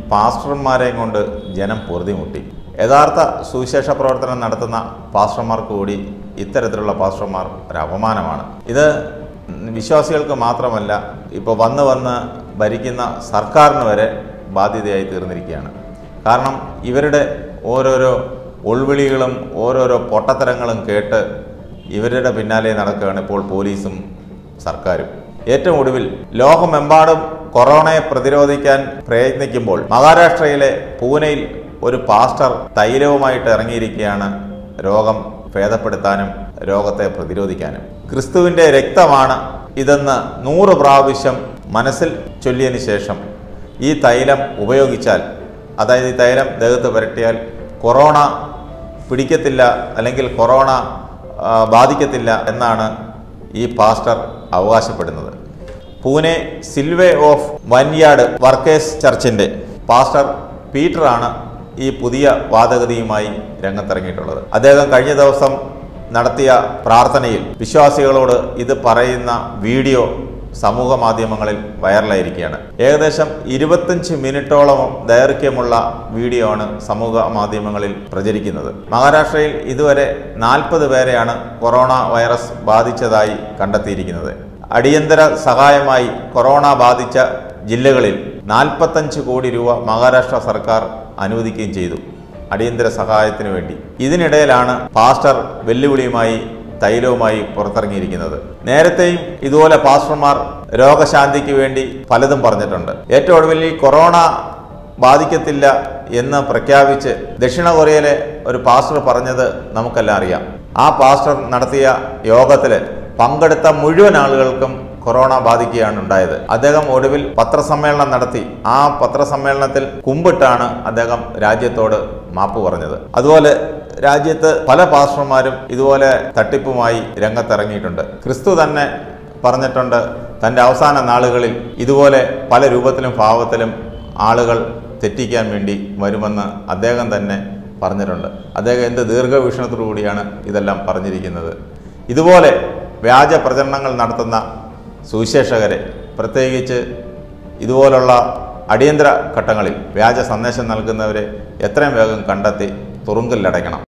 പാസ്റ്റർമാരെയും കൊണ്ട് ജനം പൊറുതിമുട്ടി യഥാർത്ഥ സുവിശേഷ പ്രവർത്തനം നടത്തുന്ന പാസ്റ്റർമാർക്ക് കൂടി ഇത്തരത്തിലുള്ള പാസ്റ്റർമാർ ഒരു അപമാനമാണ് ഇത് വിശ്വാസികൾക്ക് മാത്രമല്ല ഇപ്പോൾ വന്ന് വന്ന് ഭരിക്കുന്ന സർക്കാരിന് വരെ ബാധ്യതയായി തീർന്നിരിക്കുകയാണ് കാരണം ഇവരുടെ ഓരോരോ ഉൾവിളികളും ഓരോരോ പൊട്ടത്തരങ്ങളും കേട്ട് ഇവരുടെ പിന്നാലെ നടക്കുകയാണ് ഇപ്പോൾ പോലീസും സർക്കാരും ഏറ്റവും ഒടുവിൽ ലോകമെമ്പാടും കൊറോണയെ പ്രതിരോധിക്കാൻ പ്രയത്നിക്കുമ്പോൾ മഹാരാഷ്ട്രയിലെ പൂനെയിൽ ഒരു പാസ്റ്റർ തൈലവുമായിട്ട് ഇറങ്ങിയിരിക്കുകയാണ് രോഗം ഭേദപ്പെടുത്താനും രോഗത്തെ പ്രതിരോധിക്കാനും ക്രിസ്തുവിൻ്റെ രക്തമാണ് ഇതെന്ന് നൂറ് പ്രാവശ്യം മനസ്സിൽ ചൊല്ലിയതിന് ശേഷം ഈ തൈലം ഉപയോഗിച്ചാൽ അതായത് ഈ തൈലം ദേഹത്ത് പുരട്ടിയാൽ കൊറോണ പിടിക്കത്തില്ല അല്ലെങ്കിൽ കൊറോണ ആ, ബാധിക്കത്തില്ല എന്നാണ് ഈ പാസ്റ്റർ അവകാശപ്പെടുന്നത് പൂനെ സിൽവേ ഓഫ് വൻയാർഡ് വർക്കേഴ്സ് ചർച്ചിൻ്റെ പാസ്റ്റർ പീറ്ററാണ് ഈ പുതിയ വാദഗതിയുമായി രംഗത്തിറങ്ങിയിട്ടുള്ളത് അദ്ദേഹം കഴിഞ്ഞ ദിവസം നടത്തിയ പ്രാർത്ഥനയിൽ വിശ്വാസികളോട് ഇത് പറയുന്ന വീഡിയോ സമൂഹ മാധ്യമങ്ങളിൽ വൈറലായിരിക്കുകയാണ് ഏകദേശം ഇരുപത്തഞ്ച് മിനിറ്റോളം ദൈർഘ്യമുള്ള വീഡിയോ ആണ് സമൂഹ മാധ്യമങ്ങളിൽ പ്രചരിക്കുന്നത് മഹാരാഷ്ട്രയിൽ ഇതുവരെ നാൽപ്പത് പേരെയാണ് കൊറോണ വൈറസ് ബാധിച്ചതായി കണ്ടെത്തിയിരിക്കുന്നത് അടിയന്തര സഹായമായി കൊറോണ ബാധിച്ച ജില്ലകളിൽ നാൽപ്പത്തഞ്ച് കോടി രൂപ മഹാരാഷ്ട്ര സർക്കാർ അനുവദിക്കുകയും ചെയ്തു അടിയന്തര സഹായത്തിന് വേണ്ടി ഇതിനിടയിലാണ് പാസ്റ്റർ വെല്ലുവിളിയുമായി തൈലവുമായി പുറത്തിറങ്ങിയിരിക്കുന്നത് നേരത്തെയും ഇതുപോലെ പാസ്റ്റർമാർ രോഗശാന്തിക്ക് വേണ്ടി പലതും പറഞ്ഞിട്ടുണ്ട് ഏറ്റവും ഒടുവിൽ ഈ കൊറോണ ബാധിക്കത്തില്ല എന്ന് പ്രഖ്യാപിച്ച് ദക്ഷിണ കൊറിയയിലെ ഒരു പാസ്റ്റർ പറഞ്ഞത് നമുക്കെല്ലാം അറിയാം ആ പാസ്റ്റർ നടത്തിയ യോഗത്തിൽ പങ്കെടുത്ത മുഴുവൻ ആളുകൾക്കും കൊറോണ ബാധിക്കുകയാണ് ഉണ്ടായത് അദ്ദേഹം ഒടുവിൽ പത്രസമ്മേളനം നടത്തി ആ പത്രസമ്മേളനത്തിൽ കുമ്പിട്ടാണ് അദ്ദേഹം രാജ്യത്തോട് മാപ്പ് പറഞ്ഞത് അതുപോലെ രാജ്യത്ത് പല പാസ്റ്റർമാരും ഇതുപോലെ തട്ടിപ്പുമായി രംഗത്തിറങ്ങിയിട്ടുണ്ട് ക്രിസ്തു തന്നെ പറഞ്ഞിട്ടുണ്ട് തൻ്റെ അവസാന നാളുകളിൽ ഇതുപോലെ പല രൂപത്തിലും ഭാവത്തിലും ആളുകൾ തെറ്റിക്കാൻ വേണ്ടി വരുമെന്ന് അദ്ദേഹം തന്നെ പറഞ്ഞിട്ടുണ്ട് അദ്ദേഹം എന്ത് ദീർഘവീക്ഷണത്തോടു കൂടിയാണ് ഇതെല്ലാം പറഞ്ഞിരിക്കുന്നത് ഇതുപോലെ വ്യാജ പ്രചരണങ്ങൾ നടത്തുന്ന സുവിശേഷകരെ പ്രത്യേകിച്ച് ഇതുപോലുള്ള അടിയന്തര ഘട്ടങ്ങളിൽ വ്യാജ സന്ദേശം നൽകുന്നവരെ എത്രയും വേഗം കണ്ടെത്തി തുറുങ്കിലടയ്ക്കണം